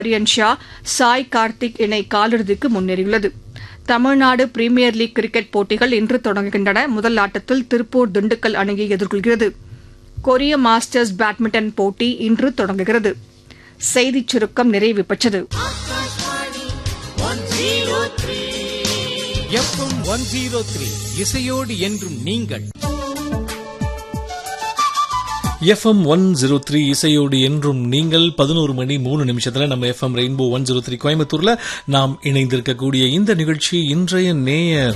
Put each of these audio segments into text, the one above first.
ஆரியன் ஷா சாய் கார்த்திக் இணை காலிறுதிக்கு முன்னேறியுள்ளது தமிழ்நாடு பிரீமியர் லீக் கிரிக்கெட் போட்டிகள் இன்று தொடங்குகின்றன முதல் ஆட்டத்தில் திருப்பூர் திண்டுக்கல் அணியை எதிர்கொள்கிறது கொரிய மாஸ்டர்ஸ் பேட்மிண்டன் போட்டி இன்று தொடங்குகிறது செய்திச் சுருக்கம் நிறைவு பெற்றது எஃப்எம் ஒன் ஜீரோ த்ரீ இசையோடு என்றும் நீங்கள் எஃப்எம் ஒன் ஜீரோ த்ரீ இசையோடு என்றும் நீங்கள் பதினோரு மணி மூணு நிமிஷத்துல நம்ம FM Rainbow one zero three கோயம்புத்தூர்ல நாம் இணைந்திருக்கக்கூடிய இந்த நிகழ்ச்சி இன்றைய நேயர்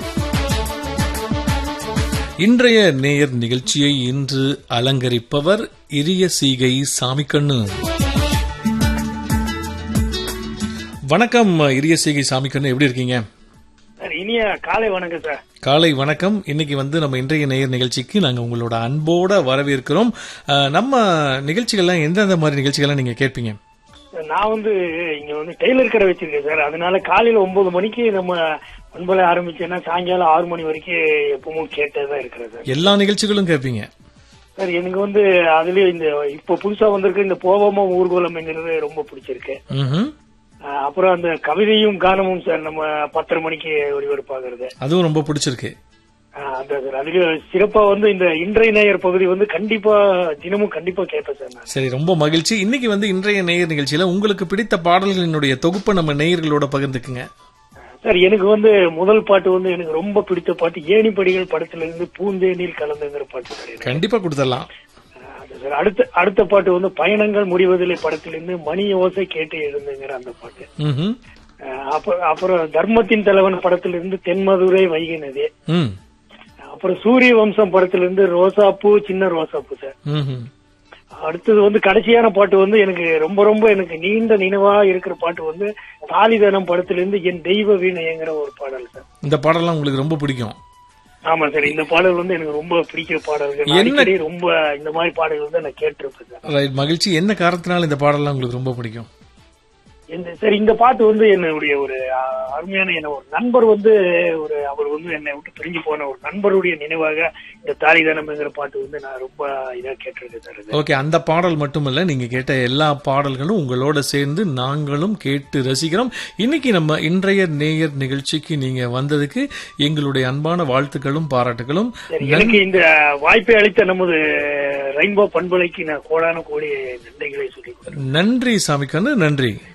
இன்றைய நேயர் நிகழ்ச்சியை இன்று அலங்கரிப்பவர் இரிய சீகை சாமிக்கண்ணு வணக்கம் இரிய சீகை சாமிக்கண்ணு எப்படி இருக்கீங்க சார் இனிய காலை வணக்கம் சார் காலை வணக்கம் இன்னைக்கு வந்து நம்ம இன்றைய நேயர் நிகழ்ச்சிக்கு நாங்க உங்களோட அன்போட வரவேற்கிறோம் அஹ், நம்ம நிகழ்ச்சிகள்லாம் எந்தெந்த மாதிரி நிகழ்ச்சிகள்லாம் நீங்க கேட்பீங்க சார், நான் வந்து இங்க வந்து டெய்லர் கடை வச்சிருக்கேன் சார் அதனால காலையில ஒன்பது மணிக்கு நம்ம பண்பலை ஆரம்பிச்சேன்னா சாயங்காலம் ஆறு மணி வரைக்கும் எப்பவும் கேட்டே தான் இருக்கிறேன் சார் எல்லா நிகழ்ச்சிகளும் கேட்பீங்க சார் எனக்கு வந்து அதுலயும் இந்த இப்ப புதுசா வந்திருக்க இந்த போவோமா ஊர்வலம்ங்கிறது ரொம்ப பிடிச்சிருக்கு ம்ஹும். அஹ், அப்புறம் அந்த கவிதையும் கானமும் சார் நம்ம பத்தரை மணிக்கு ஒளிபரப்பாகிறது அதுவும் ரொம்ப பிடிச்சிருக்கு அஹ், அந்த சார் அதுலயும் சிறப்பா வந்து இந்த இன்றைய நேயர் பகுதி வந்து கண்டிப்பா தினமும் கண்டிப்பா கேட்பேன் சார் நான் சரி ரொம்ப மகிழ்ச்சி இன்னைக்கு வந்து இன்றைய நேயர் நிகழ்ச்சியில உங்களுக்கு பிடித்த பாடல்களினுடைய தொகுப்பை நம்ம நேயர்களோட பகிர்ந்துக்குங்க சார் எனக்கு வந்து முதல் பாட்டு வந்து எனக்கு ரொம்ப பிடித்த பாட்டு ஏணிப்படிகள் படத்துல இருந்து பூந்தேனில் கலந்துங்கிற பாட்டு சார் எனக்கு. கண்டிப்பா கொடுத்துடலாம் அஹ் அது சார் அடுத்த அடுத்த பாட்டு வந்து பயணங்கள் முடிவதில்லை படத்திலிருந்து மணி ஓசை கேட்டு எழுந்துங்கிற அந்த பாட்டு ம்ஹும். அஹ் அப்புறம் அப்புறம் தர்மத்தின் தலைவன் படத்திலிருந்து தென்மதுரை வைகை நதி ம். அப்புறம் சூரிய வம்சம் படத்திலிருந்து ரோசாப்பூ சின்ன ரோசாப்பூ சார் ம்ஹும். அடுத்தது வந்து கடைசியான பாட்டு வந்து எனக்கு ரொம்ப ரொம்ப எனக்கு நீண்ட நினைவா இருக்கிற பாட்டு வந்து தாலிதனம் படத்திலிருந்து என் தெய்வ வீணையங்கிற ஒரு பாடல் சார் இந்த பாடலாம் உங்களுக்கு ரொம்ப பிடிக்கும் ஆமா சார் இந்த பாடல் வந்து எனக்கு ரொம்ப பிடிக்கிற பாடல்கள் நான் என்ன- அடிக்கடி ரொம்ப இந்த மாதிரி பாடல்கள் தான் நான் கேட்டிருப்பேன் சார் ரைட் மகிழ்ச்சி என்ன காரணத்தினால இந்த பாடலாம் உங்களுக்கு ரொம்ப பிடிக்கும் இந்த சார் இந்த பாட்டு வந்து என்னுடைய ஒரு அஹ், அருமையான என்ன ஒரு நண்பர் வந்து ஒரு அவர் வந்து என்னை விட்டு பிரிஞ்சு போன ஒரு நண்பருடைய நினைவாக இந்த தாலிதானம்ங்கிற பாட்டு வந்து நான் ரொம்ப இதா கேட்டிருக்கேன் சார் இது. ஓகே அந்த பாடல் மட்டுமல்ல நீங்க கேட்ட எல்லா பாடல்களும் உங்களோட சேர்ந்து நாங்களும் கேட்டு ரசிக்கிறோம் இன்னைக்கு நம்ம இன்றைய நேயர் நிகழ்ச்சிக்கு நீங்க வந்ததுக்கு எங்களுடைய அன்பான வாழ்த்துக்களும் பாராட்டுகளும் சரி, எனக்கு இந்த வாய்ப்பை அளித்த நமது ரெயின்போ பண்பலைக்கு நான் கோடான கோடி நன்றிகளை சொல்லிக் கொள்கிறேன். நன்றி சாமிக்கண்ணு நன்றி